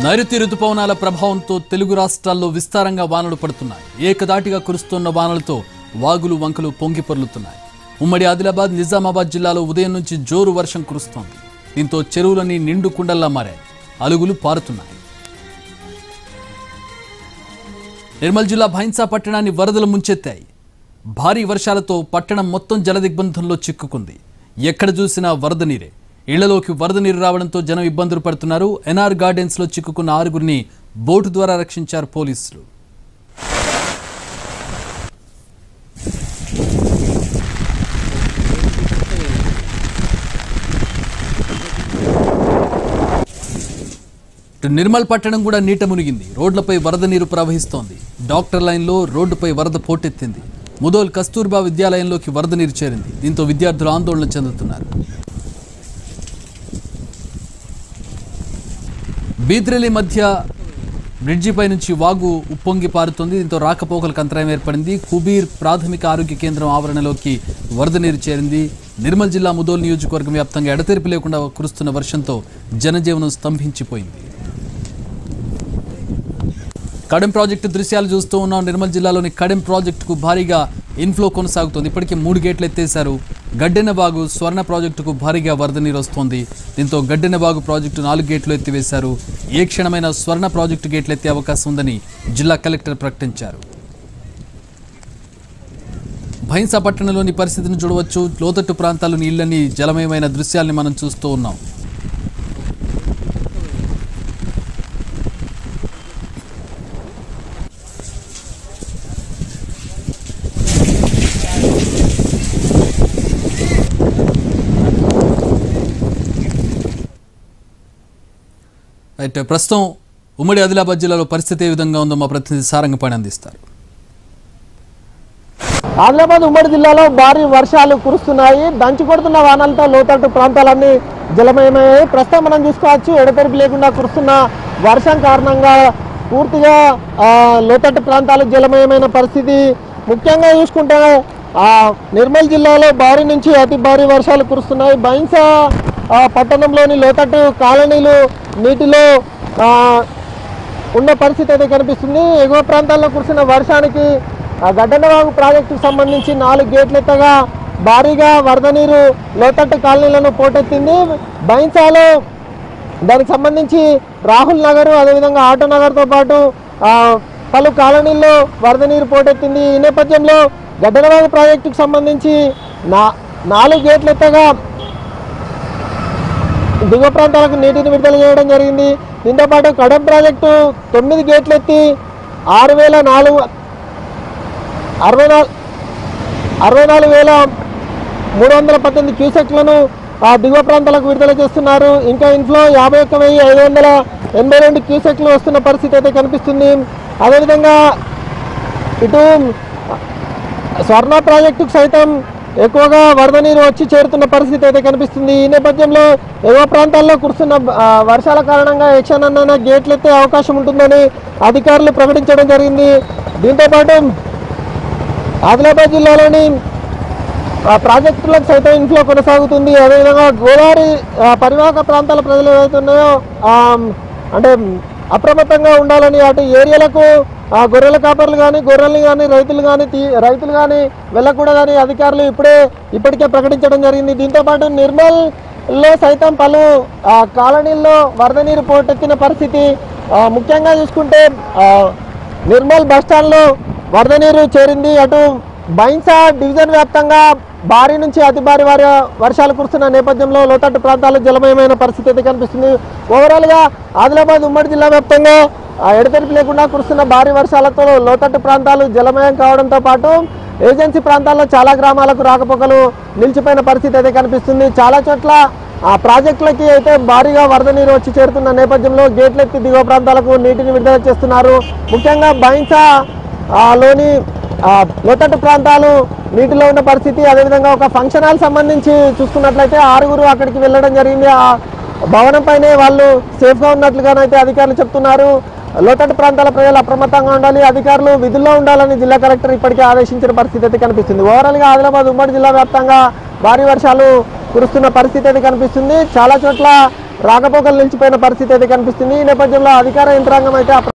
నైరుతి రుతుపవనాల ప్రభావంతో తెలుగు రాష్ట్రాల్లో విస్తారంగా వానలు పడుతున్నాయి ఏకదాటిగా కురుస్తున్న వానలతో వాగులు వంకలు పొంగి పొర్లుతున్నాయి ఉమ్మడి ఆదిలాబాద్ నిజామాబాద్ జిల్లాలో ఉదయం నుంచి జోరు వర్షం కురుస్తోంది దీంతో చెరువులన్నీ నిండు కుండల్లా మారాయి అలుగులు పారుతున్నాయి నిర్మల్ జిల్లా భైన్సా పట్టణాన్ని వరదలు ముంచెత్తాయి భారీ వర్షాలతో పట్టణం మొత్తం జలదిగ్బంధంలో చిక్కుకుంది ఎక్కడ చూసినా వరద నీరే ఇళ్లలోకి వరద నీరు రావడంతో జనం ఇబ్బందులు పడుతున్నారు ఎన్ఆర్ గార్డెన్స్ లో చిక్కుకున్న ఆరుగురిని బోటు ద్వారా రక్షించారు పోలీసులు ఇటు నిర్మల్ పట్టణం కూడా నీట మునిగింది రోడ్లపై వరద నీరు ప్రవహిస్తోంది డాక్టర్ లైన్లో రోడ్డుపై వరద పోటెత్తింది ముదోల్ కస్తూర్బా విద్యాలయంలోకి వరద నీరు చేరింది దీంతో విద్యార్థులు ఆందోళన చెందుతున్నారు బీద్రెలి మధ్య బ్రిడ్జిపై నుంచి వాగు ఉప్పొంగి పారుతుంది దీంతో రాకపోకలకు అంతరాయం ఏర్పడింది కుబీర్ ప్రాథమిక ఆరోగ్య కేంద్రం ఆవరణలోకి వరద నీరు చేరింది నిర్మల్ జిల్లా ముదోల్ నియోజకవర్గం వ్యాప్తంగా ఎడతెరిపి లేకుండా కురుస్తున్న వర్షంతో జనజీవనం స్తంభించిపోయింది కడెం ప్రాజెక్టు దృశ్యాలు చూస్తూ ఉన్నాం నిర్మల్ జిల్లాలోని కడెం ప్రాజెక్టుకు భారీగా ఇన్ఫ్లో కొనసాగుతోంది ఇప్పటికే మూడు గేట్లు ఎత్తేశారు గడ్డెనబాగు స్వర్ణ ప్రాజెక్టుకు భారీగా వరద నీరు వస్తోంది దీంతో గడ్డెనబాగు ప్రాజెక్టు నాలుగు గేట్లు ఎత్తివేశారు ఏ క్షణమైన స్వర్ణ ప్రాజెక్టు గేట్లు ఎత్తే అవకాశం ఉందని జిల్లా కలెక్టర్ ప్రకటించారు భైన్సా పట్టణంలోని పరిస్థితిని చూడవచ్చు లోతట్టు ప్రాంతాల్లోని ఇళ్లని జలమయమైన దృశ్యాల్ని మనం చూస్తూ ఉన్నాం అయితే ప్రస్తుతం ఉమ్మడి ఆదిలాబాద్ జిల్లాలో పరిస్థితి ఏ విధంగా ఉందో మా ప్రతినిధి సారంగపాణి అందిస్తారు ఆదిలాబాద్ ఉమ్మడి జిల్లాలో భారీ వర్షాలు కురుస్తున్నాయి దంచి కొడుతున్న వానలతో లోతట్టు ప్రాంతాలన్నీ జలమయమయ్యాయి ప్రస్తుతం మనం చూసుకోవచ్చు ఎడతెరిపి లేకుండా కురుస్తున్న వర్షం కారణంగా పూర్తిగా ఆ, లోతట్టు ప్రాంతాలు జలమయమైన పరిస్థితి ముఖ్యంగా చూసుకుంటే ఆ, నిర్మల్ జిల్లాలో భారీ నుంచి అతి భారీ వర్షాలు కురుస్తున్నాయి బైన్సా ఆ, పట్టణంలోని లోతట్టు కాలనీలు నీటిలో ఆ, ఉన్న పరిస్థితి అయితే కనిపిస్తుంది ఎగువ ప్రాంతాల్లో కురిసిన వర్షానికి ఆ గడ్డనవాగు ప్రాజెక్టుకు సంబంధించి నాలుగు గేట్లు ఎత్తగా భారీగా వరద నీరు లోతట్టు కాలనీలను పోటెత్తింది బైన్సాలో దానికి సంబంధించి రాహుల్ నగర్ అదేవిధంగా ఆటో నగర్తో పాటు ఆ, పలు కాలనీల్లో వరద నీరు పోటెత్తింది ఈ నేపథ్యంలో గడ్డనవాగు ప్రాజెక్టుకు సంబంధించి నా నాలుగు గేట్లు ఎత్తగా దిగువ ప్రాంతాలకు నీటిని విడుదల చేయడం జరిగింది దీంతో పాటు కడెం ప్రాజెక్టు తొమ్మిది గేట్లు ఎత్తి ఆరు వేల నాలుగు అరవై నాలుగు అరవై నాలుగు వేల మూడు వందల పద్దెనిమిది క్యూసెక్లను ఆ దిగువ ప్రాంతాలకు విడుదల చేస్తున్నారు ఇంకా ఇంట్లో యాభై ఒక్క వెయ్యి ఐదు వందల ఎనభై రెండు క్యూసెక్లు వస్తున్న పరిస్థితి అయితే కనిపిస్తుంది అదేవిధంగా ఇటు స్వర్ణ ప్రాజెక్టుకు సైతం ఎక్కువగా వరద నీరు వచ్చి చేరుతున్న పరిస్థితి అయితే కనిపిస్తుంది ఈ నేపథ్యంలో ఎగువ ప్రాంతాల్లో కురుస్తున్న ఆ, వర్షాల కారణంగా యక్షనన్న గేట్లు ఎత్తే అవకాశం ఉంటుందని అధికారులు ప్రకటించడం జరిగింది దీంతో పాటు ఆదిలాబాద్ జిల్లాలోని ఆ, ప్రాజెక్టులకు సైతం ఇన్ఫ్లో కొనసాగుతుంది అదేవిధంగా గోదావరి ఆ, పరివాహక ప్రాంతాల ప్రజలు ఏవైతే ఉన్నాయో ఆ, అంటే అప్రమత్తంగా ఉండాలని అటు ఏరియాలకు ఆ, గొర్రెల కాపర్లు కానీ గొర్రెలు కానీ రైతులు కానీ తీ- రైతులు కానీ వెళ్ళకూడదని అధికారులు ఇప్పుడే ఇప్పటికే ప్రకటించడం జరిగింది దీంతో పాటు నిర్మల్ లో సైతం పలు ఆ, కాలనీల్లో వరద నీరు పోటెత్తిన పరిస్థితి ఆ, ముఖ్యంగా చూసుకుంటే ఆ, నిర్మల్ బస్టాండ్లో వరద నీరు చేరింది అటు బైన్సా డివిజన్ వ్యాప్తంగా భారీ నుంచి అతి భారీ వారి వర్షాలు కురుస్తున్న నేపథ్యంలో లోతట్టు ప్రాంతాల్లో జలమయమైన పరిస్థితి అయితే కనిపిస్తుంది ఓవరాల్గా ఆదిలాబాద్ ఉమ్మడి జిల్లా వ్యాప్తంగా ఆ, ఎడతెరిపి లేకుండా కురుస్తున్న భారీ వర్షాలతో లోతట్టు ప్రాంతాలు జలమయం కావడంతో పాటు ఏజెన్సీ ప్రాంతాల్లో చాలా గ్రామాలకు రాకపోకలు నిలిచిపోయిన పరిస్థితి అయితే కనిపిస్తుంది చాలా చోట్ల ఆ ప్రాజెక్టులకి అయితే భారీగా వరద నీరు వచ్చి చేరుతున్న నేపథ్యంలో గేట్లు ఎత్తి దిగువ ప్రాంతాలకు నీటిని విడుదల చేస్తున్నారు ముఖ్యంగా బైన్సా ఆ, లోని ఆ, లోతట్టు ప్రాంతాలు నీటిలో ఉన్న పరిస్థితి అదేవిధంగా ఒక ఫంక్షన్ హాల్ సంబంధించి చూసుకున్నట్లయితే ఆరుగురు అక్కడికి వెళ్ళడం జరిగింది ఆ భవనం పైనే వాళ్ళు సేఫ్గా ఉన్నట్లుగానైతే అధికారులు చెప్తున్నారు లోతట్టు ప్రాంతాల ప్రజలు అప్రమత్తంగా ఉండాలి అధికారులు విధుల్లో ఉండాలని జిల్లా కలెక్టర్ ఇప్పటికే ఆదేశించిన పరిస్థితి అయితే కనిపిస్తుంది ఓవరాల్గా ఆదిలాబాద్ ఉమ్మడి జిల్లా వ్యాప్తంగా భారీ వర్షాలు కురుస్తున్న పరిస్థితి అయితే కనిపిస్తుంది చాలా చోట్ల రాకపోకలు నిలిచిపోయిన పరిస్థితి అయితే కనిపిస్తుంది ఈ నేపథ్యంలో అధికార యంత్రాంగం అయితే